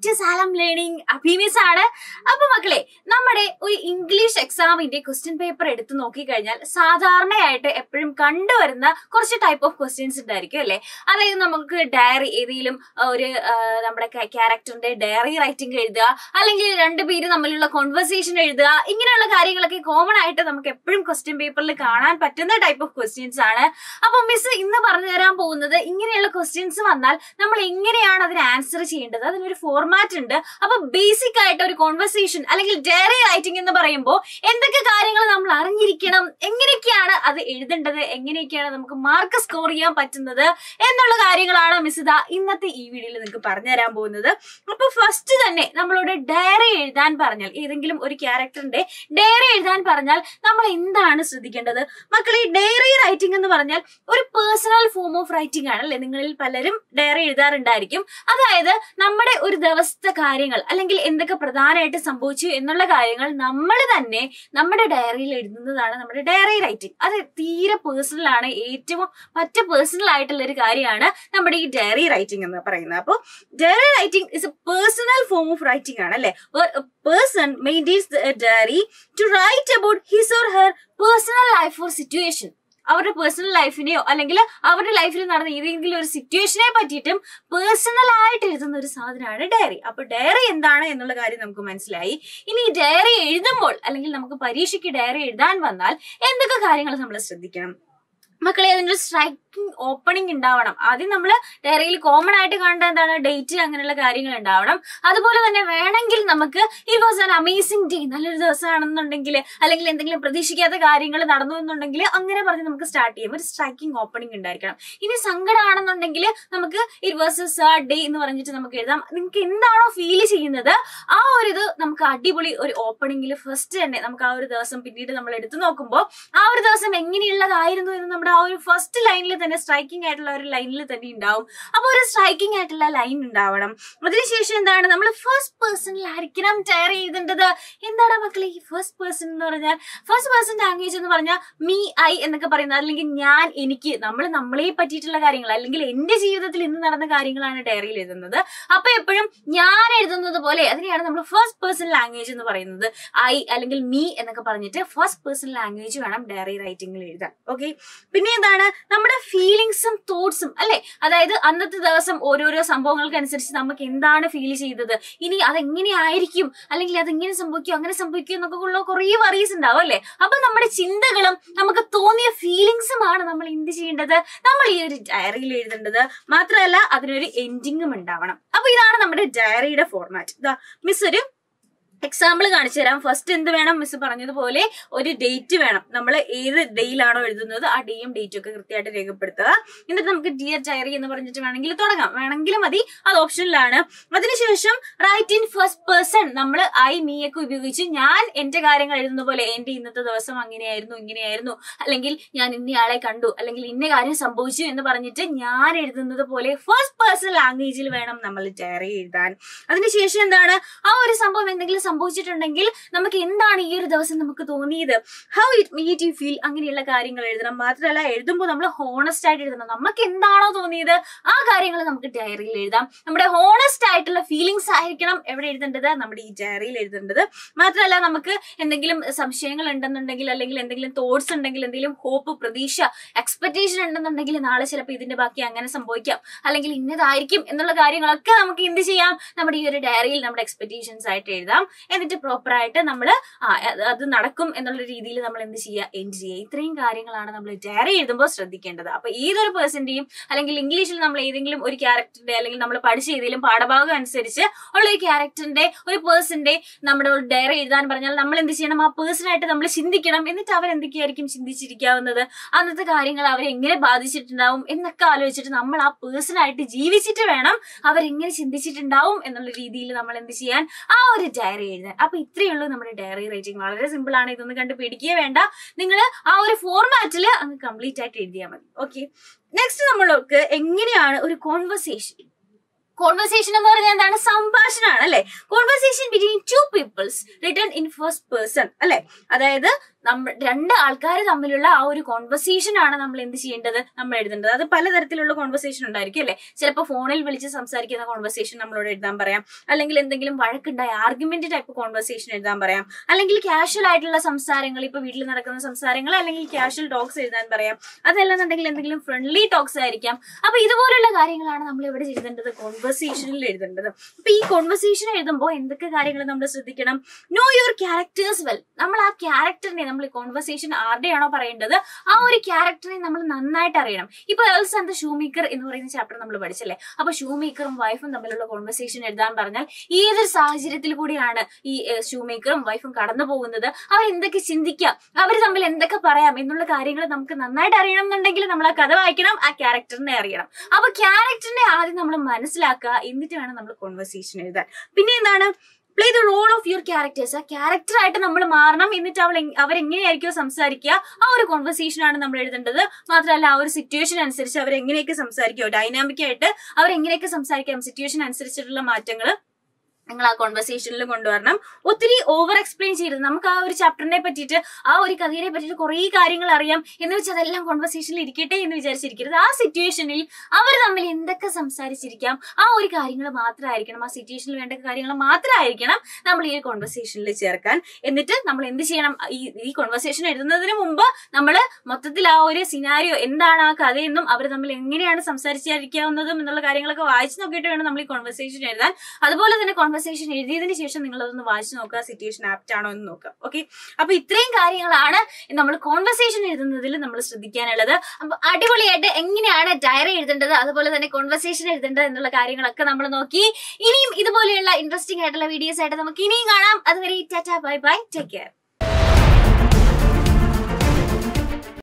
to സാലം learning അഭിമിസ് ആണ് അപ്പൊ മക്കളെ നമ്മുടെ ഒരു ഇംഗ്ലീഷ് എക്സാമിന്റെ ക്വസ്റ്റ്യൻ പേപ്പർ എടുത്തു നോക്കിക്കഴിഞ്ഞാൽ സാധാരണയായിട്ട് എപ്പോഴും കണ്ടുവരുന്ന കുറച്ച് ടൈപ്പ് ഓഫ് ക്വസ്റ്റ്യൻസ് ഉണ്ടായിരിക്കും അല്ലെ അതായത് നമുക്ക് ഡയറി ഏതെങ്കിലും ആ, ഒരു ആ, നമ്മുടെ ക്യാരക്ടറിന്റെ ഡയറി റൈറ്റിംഗ് എഴുതുക അല്ലെങ്കിൽ രണ്ടുപേര് തമ്മിലുള്ള കോൺവെർസേഷൻ എഴുതുക ഇങ്ങനെയുള്ള കാര്യങ്ങളൊക്കെ കോമൺ ആയിട്ട് നമുക്ക് എപ്പോഴും ക്വസ്റ്റ്യൻ പേപ്പറിൽ കാണാൻ പറ്റുന്ന ടൈപ്പ് ഓഫ് ക്വസ്റ്റ്യൻസ് ആണ് അപ്പൊ മിസ് ഇന്ന് പറഞ്ഞു തരാൻ പോകുന്നത് ഇങ്ങനെയുള്ള ക്വസ്റ്റ്യൻസ് വന്നാൽ നമ്മൾ എങ്ങനെയാണ് അതിന് ആൻസർ ചെയ്യേണ്ടത് അതിനൊരു ഫോർമാറ്റ് ഉണ്ട് അപ്പൊ ബേസിക് ആയിട്ട് ഒരു കോൺവെർസേഷൻ അല്ലെങ്കിൽ ഡയറി റൈറ്റിംഗ് എന്ന് പറയുമ്പോൾ എന്തൊക്കെ കാര്യങ്ങൾ നമ്മൾ അറിഞ്ഞിരിക്കണം എങ്ങനെയൊക്കെയാണ് അത് എഴുതേണ്ടത് എങ്ങനെയൊക്കെയാണ് നമുക്ക് മാർക്ക് സ്കോർ ചെയ്യാൻ പറ്റുന്നത് എന്നുള്ള കാര്യങ്ങളാണ് മിസ് ഇതാ ഇന്നത്തെ ഈ വീഡിയോയിൽ നിങ്ങൾക്ക് പറഞ്ഞു തരാൻ പോകുന്നത് അപ്പൊ ഫസ്റ്റ് തന്നെ നമ്മളോട് ഡയറി എഴുതാൻ പറഞ്ഞാൽ ഏതെങ്കിലും ഒരു ക്യാരക്ടറിന്റെ ഡയറി എഴുതാൻ പറഞ്ഞാൽ നമ്മൾ എന്താണ് ശ്രദ്ധിക്കേണ്ടത് മക്കളെ ഡയറി റൈറ്റിംഗ് എന്ന് പറഞ്ഞാൽ ഒരു പേഴ്സണൽ ഫോം ഓഫ് റൈറ്റിംഗ് ആണ് അല്ലെ നിങ്ങളിൽ പലരും ഡയറി എഴുതാറുണ്ടായിരിക്കും അതായത് നമ്മുടെ ഒരു ദിവസത്തെ കാര്യങ്ങൾ അല്ലെങ്കിൽ എന്തൊക്കെ പ്രധാനമായിട്ട് സംഭവിച്ചു എന്നുള്ള കാര്യങ്ങൾ നമ്മൾ തന്നെ നമ്മുടെ ഡയറിയിൽ എഴുതുന്നതാണ് നമ്മുടെ ഡയറി റൈറ്റിംഗ് അത് തീരെ പേഴ്സണൽ ആണ് ഏറ്റവും മറ്റു പേഴ്സണൽ ആയിട്ടുള്ള ഒരു കാര്യമാണ് നമ്മുടെ ഈ ഡയറി റൈറ്റിംഗ് എന്ന് പറയുന്നത് അപ്പോൾ diary writing is a personal form of writing ആണ് അല്ലെ person maintains diary to write about his or her personal life or situation അവരുടെ പേഴ്സണൽ ലൈഫിനെയോ അല്ലെങ്കിൽ അവരുടെ ലൈഫിൽ നടന്ന ഏതെങ്കിലും ഒരു സിറ്റുവേഷനെ പറ്റിയിട്ടും പേഴ്സണൽ ആയിട്ട് എഴുതുന്ന ഒരു സാധനമാണ് ഡയറി അപ്പൊ ഡയറി എന്താണ് എന്നുള്ള കാര്യം നമുക്ക് മനസ്സിലായി ഇനി ഈ ഡയറി എഴുതുമ്പോൾ അല്ലെങ്കിൽ നമുക്ക് പരീക്ഷയ്ക്ക് ഡയറി എഴുതാൻ വന്നാൽ എന്തൊക്കെ കാര്യങ്ങൾ നമ്മൾ ശ്രദ്ധിക്കണം മക്കളെ അതിന്റെ സ്ട്രൈക്കിംഗ് ഓപ്പണിംഗ് ഉണ്ടാവണം ആദ്യം നമ്മൾ ഡയറിയിൽ കോമൺ ആയിട്ട് കണ്ട എന്താണ് ഡേറ്റ് അങ്ങനെയുള്ള കാര്യങ്ങൾ ഉണ്ടാവണം അതുപോലെ തന്നെ വേണമെങ്കിൽ നമുക്ക് it was an amazing day നല്ലൊരു ദിവസമാണെന്നുണ്ടെങ്കിൽ അല്ലെങ്കിൽ എന്തെങ്കിലും പ്രതീക്ഷിക്കാത്ത കാര്യങ്ങൾ നടന്നു എന്നുണ്ടെങ്കിൽ അങ്ങനെ പറഞ്ഞ് നമുക്ക് സ്റ്റാർട്ട് ചെയ്യാം ഒരു സ്ട്രൈക്കിംഗ് ഓപ്പണിംഗ് ഉണ്ടായിരിക്കണം ഇനി സങ്കടമാണെന്നുണ്ടെങ്കിൽ നമുക്ക് it was a sad day എന്ന് പറഞ്ഞിട്ട് നമുക്ക് എഴുതാം നിങ്ങൾക്ക് എന്താണോ ഫീൽ ചെയ്യുന്നത് ആ ഒരു ഇത് നമുക്ക് അടിപൊളി ഒരു ഓപ്പണിംഗിൽ ഫസ്റ്റ് തന്നെ നമുക്ക് ആ ഒരു ദിവസം പിന്നീട് നമ്മൾ എടുത്തു നോക്കുമ്പോൾ ആ ഒരു ദിവസം എങ്ങനെയുള്ളതായിരുന്നു എന്ന് നമ്മുടെ ആ ഒരു ഫസ്റ്റ് ലൈനിൽ തന്നെ സ്ട്രൈക്കിംഗ് ആയിട്ടുള്ള ഒരു ലൈനിൽ തന്നെ ഉണ്ടാവും അപ്പൊ ഒരു സ്ട്രൈക്കിംഗ് ആയിട്ടുള്ള ലൈൻ ഉണ്ടാവണം അതിനുശേഷം എന്താണ് നമ്മൾ ഫസ്റ്റ് പേഴ്സണിലായിരിക്കണം ടയർ ചെയ്തേണ്ടത് എന്താണ് മക്കളെ ഈ ഫസ്റ്റ് പേഴ്സൺ എന്ന് പറഞ്ഞാൽ ഫസ്റ്റ് പേഴ്സൺ ലാംഗ്വേജ് എന്ന് പറഞ്ഞാൽ മീ ഐ എന്നൊക്കെ പറയുന്നത് അല്ലെങ്കിൽ ഞാൻ എനിക്ക് നമ്മൾ നമ്മളെ പറ്റിയിട്ടുള്ള കാര്യങ്ങൾ അല്ലെങ്കിൽ എന്റെ ജീവിതത്തിൽ ഇന്ന് നടന്ന കാര്യങ്ങളാണ് ഡയറിയിൽ എഴുതുന്നത് അപ്പൊ എപ്പോഴും ഞാൻ എഴുതുന്നത് പോലെ അതിനെയാണ് നമ്മൾ ഫസ്റ്റ് പേഴ്സൺ ലാംഗ്വേജ് എന്ന് പറയുന്നത് ഐ അല്ലെങ്കിൽ മീ എന്നൊക്കെ പറഞ്ഞിട്ട് ഫസ്റ്റ് പേഴ്സൺ ലാംഗ്വേജ് വേണം ഡയറി റൈറ്റിംഗിൽ എഴുതാൻ ഓക്കെ പിന്നെ എന്താണ് നമ്മുടെ ഫീലിങ്സും തോട്ട്സും അല്ലെ അതായത് അന്നത്തെ ദിവസം ഓരോരോ സംഭവങ്ങൾക്കനുസരിച്ച് നമുക്ക് എന്താണ് ഫീൽ ചെയ്തത് ഇനി അതെങ്ങനെയായിരിക്കും അല്ലെങ്കിൽ അതെങ്ങനെ സംഭവിക്കും അങ്ങനെ സംഭവിക്കും എന്നൊക്കെ ഉള്ള കുറേ വറീസ് ഉണ്ടാവും അല്ലെ അപ്പൊ നമ്മുടെ ചിന്തകളും നമുക്ക് തോന്നിയ ഫീലിങ്സുമാണ് നമ്മൾ എന്ത് ചെയ്യേണ്ടത് നമ്മൾ ഈ ഒരു ഡയറിയിൽ എഴുതേണ്ടത് മാത്രമല്ല അതിനൊരു എൻഡിങ്ങും ഉണ്ടാവണം അപ്പൊ ഇതാണ് നമ്മുടെ ഡയറിയുടെ ഫോർമാറ്റ് ഇതാ മിസ് ഒരു എക്സാമ്പിൾ കാണിച്ചു തരാം ഫസ്റ്റ് എന്ത് വേണം മിസ് പറഞ്ഞതുപോലെ ഒരു ഡേറ്റ് വേണം നമ്മൾ ഏത് ഡേയിലാണോ എഴുതുന്നത് ആ ഡേയും ഡേറ്റും ഒക്കെ കൃത്യമായിട്ട് രേഖപ്പെടുത്തുക എന്നിട്ട് നമുക്ക് ഡിയർ ഡയറി എന്ന് പറഞ്ഞിട്ട് വേണമെങ്കിൽ തുടങ്ങാം വേണമെങ്കിൽ മതി അത് ഓപ്ഷനിലാണ് അതിനുശേഷം റൈറ്റ് ഇൻ ഫസ്റ്റ് പേഴ്സൺ നമ്മൾ ഐ മീ ഒക്കെ ഉപയോഗിച്ച് ഞാൻ എന്റെ കാര്യങ്ങൾ എഴുതുന്ന പോലെ എന്റെ ഇന്നത്തെ ദിവസം അങ്ങനെയായിരുന്നു ഇങ്ങനെയായിരുന്നു അല്ലെങ്കിൽ ഞാൻ ഇന്നയാളെ കണ്ടു അല്ലെങ്കിൽ ഇന്ന കാര്യം സംഭവിച്ചു എന്ന് പറഞ്ഞിട്ട് ഞാൻ എഴുതുന്നത് പോലെ ഫസ്റ്റ് പേഴ്സൺ ലാംഗ്വേജിൽ വേണം നമ്മൾ ഡയറി എഴുതാൻ അതിനുശേഷം എന്താണ് ആ ഒരു സംഭവം എന്തെങ്കിലും സംഭവിച്ചിട്ടുണ്ടെങ്കിൽ നമുക്ക് എന്താണ് ഈ ഒരു ദിവസം നമുക്ക് തോന്നിയത് how it meet you feel അങ്ങനെയുള്ള കാര്യങ്ങൾ എഴുതണം മാത്രമല്ല എഴുതുമ്പോൾ നമ്മൾ ഹോണസ്റ്റ് ആയിട്ട് എഴുതണം നമുക്ക് എന്താണോ തോന്നിയത് ആ കാര്യങ്ങൾ നമുക്ക് ഡയറിയിൽ എഴുതാം നമ്മുടെ ഹോണസ്റ്റ് ആയിട്ടുള്ള ഫീലിങ്സ് ആയിരിക്കണം എവിടെ എഴുതേണ്ടത് നമ്മുടെ ഈ ഡയറിയിൽ എഴുതേണ്ടത് മാത്രമല്ല നമുക്ക് എന്തെങ്കിലും സംശയങ്ങൾ ഉണ്ടെന്നുണ്ടെങ്കിൽ അല്ലെങ്കിൽ എന്തെങ്കിലും തോട്ട്സ് ഉണ്ടെങ്കിൽ എന്തെങ്കിലും ഹോപ്പ് പ്രതീക്ഷ എക്സ്പെക്ടേഷൻ ഉണ്ടെന്നുണ്ടെങ്കിൽ നാളെ ചിലപ്പോൾ ഇതിന്റെ ബാക്കി അങ്ങനെ സംഭവിക്കാം അല്ലെങ്കിൽ ഇന്നതായിരിക്കും എന്നുള്ള കാര്യങ്ങളൊക്കെ നമുക്ക് എന്ത് ചെയ്യാം നമ്മുടെ ഈ ഒരു ഡയറിയിൽ നമ്മുടെ എക്സ്പെക്ടേഷൻസ് ആയിട്ട് എഴുതാം എന്നിട്ട് പ്രോപ്പർ ആയിട്ട് നമ്മൾ അത് നടക്കും എന്നുള്ള രീതിയിൽ നമ്മൾ എന്ത് ചെയ്യുക എൻഡ് ചെയ്യുക ഇത്രയും കാര്യങ്ങളാണ് നമ്മൾ ഡയറി എഴുതുമ്പോൾ ശ്രദ്ധിക്കേണ്ടത് അപ്പൊ ഏതൊരു പേഴ്സന്റെയും അല്ലെങ്കിൽ ഇംഗ്ലീഷിൽ നമ്മൾ ഏതെങ്കിലും ഒരു ക്യാരക്ടറിന്റെ അല്ലെങ്കിൽ നമ്മൾ പഠിച്ച ഏതെങ്കിലും പാഠഭാഗം അനുസരിച്ച് ഉള്ള ഒരു ക്യാരക്ടറിന്റെ ഒരു പേഴ്സന്റെ നമ്മുടെ ഒരു ഡയറി എഴുതാൻ പറഞ്ഞാൽ നമ്മൾ എന്ത് ചെയ്യണം ആ പേഴ്സണായിട്ട് നമ്മൾ ചിന്തിക്കണം എന്നിട്ട് അവർ എന്തൊക്കെയായിരിക്കും ചിന്തിച്ചിരിക്കാവുന്നത് അന്നത്തെ കാര്യങ്ങൾ അവരെ എങ്ങനെ ബാധിച്ചിട്ടുണ്ടാവും എന്നൊക്കെ ആലോചിച്ചിട്ട് നമ്മൾ ആ പേഴ്സണായിട്ട് ജീവിച്ചിട്ട് വേണം അവരെങ്ങനെ ചിന്തിച്ചിട്ടുണ്ടാവും എന്നുള്ള രീതിയിൽ നമ്മൾ എന്ത് ചെയ്യാൻ ആ ഒരു ഡയറി എഴുതാൻ അപ്പൊ ഇത്രയേ ഉള്ളൂ നമ്മുടെ ഡയറി റൈറ്റിംഗ് വളരെ സിമ്പിൾ ആണ് ഇതൊന്നും കണ്ട് പേടിക്കുക വേണ്ട നിങ്ങൾ ആ ഒരു ഫോർമാറ്റിൽ അങ്ങ് കംപ്ലീറ്റ് ആയിട്ട് എഴുതിയാൽ മതി ഓക്കെ നെക്സ്റ്റ് നമ്മൾക്ക് എങ്ങനെയാണ് ഒരു കോൺവെർസേഷൻ കോൺവെർസേഷൻ എന്ന് പറഞ്ഞാൽ എന്താണ് സംഭാഷണമാണ് അല്ലെ conversation between two peoples written in first person അല്ലെ അതായത് നമ്മ രണ്ട് ആൾക്കാർ തമ്മിലുള്ള ആ ഒരു കോൺവെർസേഷൻ ആണ് നമ്മൾ എന്ത് ചെയ്യേണ്ടത് നമ്മൾ എഴുതേണ്ടത് അത് പലതരത്തിലുള്ള കോൺവെർസേഷൻ ഉണ്ടായിരിക്കും അല്ലെ ചിലപ്പോൾ ഫോണിൽ വിളിച്ച് സംസാരിക്കുന്ന കോൺവെർസേഷൻ നമ്മളോട് എഴുതാൻ പറയാം അല്ലെങ്കിൽ എന്തെങ്കിലും വഴക്കുണ്ടായ ആർഗ്യുമെന്റ് ടൈപ്പ് കോൺവെർസേഷൻ എഴുതാൻ പറയാം അല്ലെങ്കിൽ കാഷ്വൽ ആയിട്ടുള്ള സംസാരങ്ങൾ ഇപ്പൊ വീട്ടിൽ നടക്കുന്ന സംസാരങ്ങൾ അല്ലെങ്കിൽ കാഷ്വൽ ടോക്സ് എഴുതാൻ പറയാം അതല്ലെന്നുണ്ടെങ്കിൽ എന്തെങ്കിലും ഫ്രണ്ട്ലി ടോക്സ് ആയിരിക്കാം അപ്പൊ ഇതുപോലുള്ള കാര്യങ്ങളാണ് നമ്മൾ ഇവിടെ എഴുതേണ്ടത് കോൺവെർസേഷനിൽ എഴുതേണ്ടത് അപ്പൊ ഈ കോൺവെർസേഷൻ എഴുതുമ്പോൾ എന്തൊക്കെ കാര്യങ്ങൾ നമ്മൾ ശ്രദ്ധിക്കണം നോ യുവർ ക്യാരക്ടേഴ്സ് വെൽ നമ്മൾ ആ ക്യാരക്ടറിനെ നമ്മൾ കോൺവെർസേഷൻ ആരുടെയാണോ പറയേണ്ടത് ആ ഒരു ക്യാരക്ടറിനെ നമ്മൾ നന്നായിട്ട് അറിയണം ഇപ്പൊ എൽസ് ആൻഡ് ഷൂ മേക്കർ എന്ന് പറയുന്ന ചാപ്റ്റർ നമ്മൾ പഠിച്ചല്ലേ അപ്പൊ ഷൂ മേക്കറും വൈഫും തമ്മിലുള്ള കോൺവെർസേഷൻ എഴുതാൻ പറഞ്ഞാൽ ഏതൊരു സാഹചര്യത്തിൽ കൂടിയാണ് ഈ ഷൂ മേക്കറും വൈഫും കടന്നു പോകുന്നത് അവർ എന്തൊക്കെ ചിന്തിക്കാം അവർ തമ്മിൽ എന്തൊക്കെ പറയാം എന്നുള്ള കാര്യങ്ങൾ നമുക്ക് നന്നായിട്ട് അറിയണം എന്നുണ്ടെങ്കിൽ നമ്മൾ ആ കഥ വായിക്കണം ആ ക്യാരക്ടറിനെ അറിയണം അപ്പൊ ക്യാരക്ടറിനെ ആദ്യം നമ്മൾ മനസ്സിലാക്കുക എന്നിട്ട് വേണം നമ്മൾ കോൺവെർസേഷൻ എഴുതാൻ പിന്നെ എന്താണ് play the role of your characters ആ ക്യാരക്ടർ ആയിട്ട് നമ്മൾ മാറണം എന്നിട്ട് അവൾ എങ്- അവരെങ്ങനെയായിരിക്കും സംസാരിക്കുക ആ ഒരു കോൺവെർസേഷൻ ആണ് നമ്മൾ എഴുതേണ്ടത് മാത്രമല്ല ആ ഒരു സിറ്റുവേഷൻ അനുസരിച്ച് അവരെങ്ങനെയൊക്കെ സംസാരിക്കുക ഡൈനാമിക് ആയിട്ട് അവരെങ്ങനെയൊക്കെ സംസാരിക്കാം സിറ്റുവേഷൻ അനുസരിച്ചിട്ടുള്ള മാറ്റങ്ങൾ നിങ്ങൾ ആ കോൺവെർസേഷനിൽ കൊണ്ടുവരണം ഒത്തിരി ഓവർ എക്സ്പ്ലെയിൻ ചെയ്യരുത് നമുക്ക് ആ ഒരു ചാപ്റ്ററിനെ പറ്റിയിട്ട് ആ ഒരു കഥയെ പറ്റിയിട്ട് കുറേ കാര്യങ്ങൾ അറിയാം എന്ന് വെച്ച് അതെല്ലാം കോൺവെർസേഷനിൽ ഇരിക്കട്ടെ എന്ന് വിചാരിച്ചിരിക്കരുത് ആ സിറ്റുവേഷനിൽ അവർ തമ്മിൽ എന്തൊക്കെ സംസാരിച്ചിരിക്കാം ആ ഒരു കാര്യങ്ങൾ മാത്രമായിരിക്കണം ആ സിറ്റുവേഷനിൽ വേണ്ട കാര്യങ്ങൾ മാത്രമായിരിക്കണം നമ്മൾ ഈ കോൺവെർസേഷനിൽ ചേർക്കാൻ എന്നിട്ട് നമ്മൾ എന്ത് ചെയ്യണം ഈ ഈ കോൺവെർസേഷൻ എഴുതുന്നതിന് മുമ്പ് നമ്മൾ മൊത്തത്തിൽ ആ ഒരു സിനാരിയോ എന്താണ് ആ കഥയെന്നും അവർ തമ്മിൽ എങ്ങനെയാണ് സംസാരിച്ചിരിക്കാവുന്നതും എന്നുള്ള കാര്യങ്ങളൊക്കെ വായിച്ചു നോക്കിയിട്ട് വേണം നമ്മൾ ഈ കോൺവെർസേഷൻ എഴുതാൻ അതുപോലെ തന്നെ കോൺവെർസേഷൻ എഴുതിയതിന് ശേഷം നിങ്ങൾ അതൊന്ന് വായിച്ചു നോക്കുക സിറ്റുവേഷൻ ആപ്റ്റ് ആണോ എന്ന് നോക്കുക ഓക്കെ അപ്പൊ ഇത്രയും കാര്യങ്ങളാണ് നമ്മൾ കോൺവെർസേഷൻ എഴുതുന്നതിൽ നമ്മൾ ശ്രദ്ധിക്കാനുള്ളത് അപ്പൊ അടിപൊളിയായിട്ട് എങ്ങനെയാണ് ഡയറി എഴുതേണ്ടത് അതുപോലെ തന്നെ കോൺവെർസേഷൻ എഴുതേണ്ടത് എന്നുള്ള കാര്യങ്ങളൊക്കെ നമ്മൾ നോക്കി ഇനിയും ഇതുപോലെയുള്ള ഇൻട്രസ്റ്റിംഗ് ആയിട്ടുള്ള വീഡിയോസ് ആയിട്ട് നമുക്ക് ഇനിയും കാണാം അതുവരെ tata bye bye take care